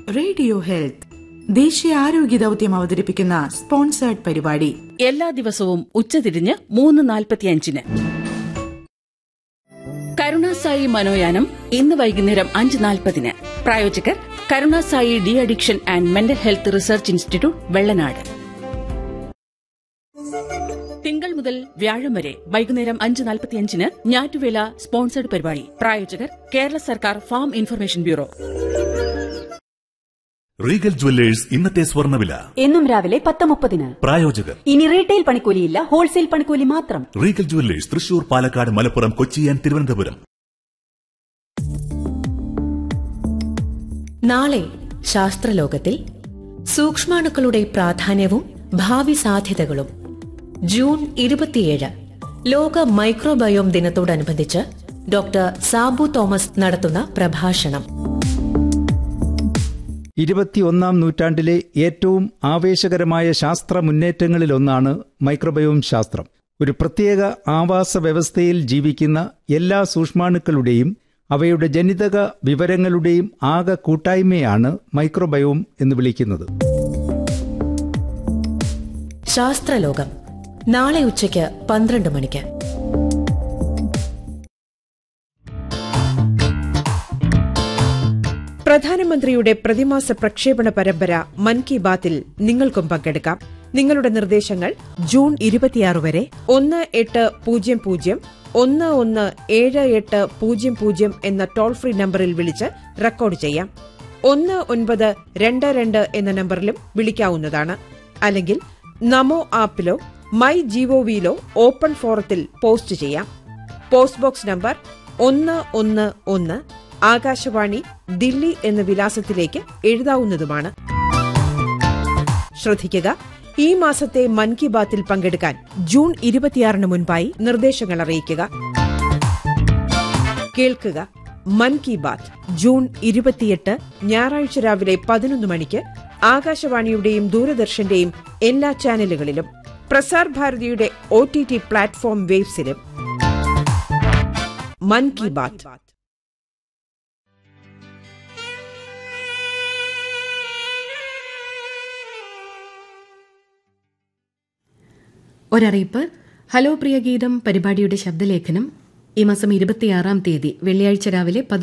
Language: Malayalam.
റേഡിയോ ഹെൽത്ത് ദേശീയ ആരോഗ്യ ദൌത്യം അവതരിപ്പിക്കുന്ന സ്പോൺസേർഡ് പരിപാടി എല്ലാ ദിവസവും ഉച്ചതിരിഞ്ഞ് മൂന്ന് നാൽപ്പത്തിയഞ്ചിന് കരുണാസായി മനോയാനം ഇന്ന് വൈകുന്നേരം അഞ്ച് നാൽപ്പതിന് പ്രായോജകർ Karunasai deaddiction and mental health research institute Vellanad തിങ്കൾ മുതൽ വ്യാഴം വരെ വൈകുന്നേരം അഞ്ച് നാൽപ്പത്തിയഞ്ചിന് ഞാറ്റുവേല സ്പോൺസേഡ് പരിപാടി പ്രായോജകർ കേരള സർക്കാർ farm information bureau Regal jewellers ഇന്നത്തെ സ്വർണ്ണവില എന്നും രാവിലെ പത്ത് മുപ്പതിന് പ്രായോജകർ ഇനി റീറ്റെയിൽ പണിക്കൂലിയില്ല ഹോൾസെയിൽ പണിക്കൂലി മാത്രം Regal jewellers Thrissur Palakkad Malappuram Kochi and Thiruvananthapuram നാളെ ശാസ്ത്രലോകത്തിൽ സൂക്ഷ്മാണുക്കളുടെ പ്രാധാന്യവും ഭാവി സാധ്യതകളും ജൂൺ ഇരുപത്തിയേഴ് ലോക മൈക്രോബയോം ദിനത്തോടനുബന്ധിച്ച് ഡോക്ടർ സാബു തോമസ് നടത്തുന്ന പ്രഭാഷണം ഇരുപത്തിയൊന്നാം നൂറ്റാണ്ടിലെ ഏറ്റവും ആവേശകരമായ ശാസ്ത്ര മുന്നേറ്റങ്ങളിലൊന്നാണ് മൈക്രോബയോം ശാസ്ത്രം ഒരു പ്രത്യേക ആവാസ വ്യവസ്ഥയിൽ ജീവിക്കുന്ന എല്ലാ സൂക്ഷ്മാണുക്കളുടെയും അവയുടെ ജനിതക വിവരങ്ങളുടെയും ആകെ കൂട്ടായ്മയാണ് മൈക്രോബയോം എന്ന് വിളിക്കുന്നത് ശാസ്ത്രലോകം നാളെ ഉച്ചയ്ക്ക് പന്ത്രണ്ട് മണിക്ക് പ്രധാനമന്ത്രിയുടെ പ്രതിമാസ പ്രക്ഷേപണ പരമ്പര മൻ കി ബാത്തിൽ നിങ്ങൾക്കും പങ്കെടുക്കാം നിങ്ങളുടെ നിർദ്ദേശങ്ങൾ ജൂൺ ഇരുപത്തിയാറ് വരെ ഒന്ന് എട്ട് പൂജ്യം പൂജ്യം ഒന്ന് ഒന്ന് ഏഴ് എട്ട് പൂജ്യം പൂജ്യം എന്ന ടോൾ ഫ്രീ നമ്പറിൽ വിളിച്ച് റെക്കോർഡ് ചെയ്യാം ഒന്ന് ഒൻപത് രണ്ട് രണ്ട് എന്ന നമ്പറിലും വിളിക്കാവുന്നതാണ് അല്ലെങ്കിൽ നമോ ആപ്പിലോ മൈ ജിഒവിയിലോ ഓപ്പൺ ഫോറത്തിൽ പോസ്റ്റ് ചെയ്യാം പോസ്റ്റ് ബോക്സ് നമ്പർ ഒന്ന് ഒന്ന് ഒന്ന് ആകാശവാണി ദില്ലി എന്ന വിലാസത്തിലേക്ക് എഴുതാവുന്നതുമാണ് ശ്രദ്ധിക്കുക ഈ മാസത്തെ മൻ കി ബാത്തിൽ പങ്കെടുക്കാൻ ജൂൺ ഇരുപത്തിയാറിന് മുൻപായി നിർദ്ദേശങ്ങൾ അറിയിക്കുക കേൾക്കുക മൻ കി ബാത്ത് ജൂൺ ഇരുപത്തിയെട്ട് ഞായറാഴ്ച രാവിലെ പതിനൊന്ന് മണിക്ക് ആകാശവാണിയുടെയും ദൂരദർശന്റെയും എല്ലാ ചാനലുകളിലും പ്രസാർ ഭാരതിയുടെ ഒ ടി ടി പ്ലാറ്റ്ഫോം വേബ്സിലും മൻ കി ബാത്ത് ഒരറിയിപ്പ് ഹലോ പ്രിയ ഗീതം പരിപാടിയുടെ ശബ്ദലേഖനം ഈ മാസം ഇരുപത്തിയാറാം തീയതി വെള്ളിയാഴ്ച രാവിലെ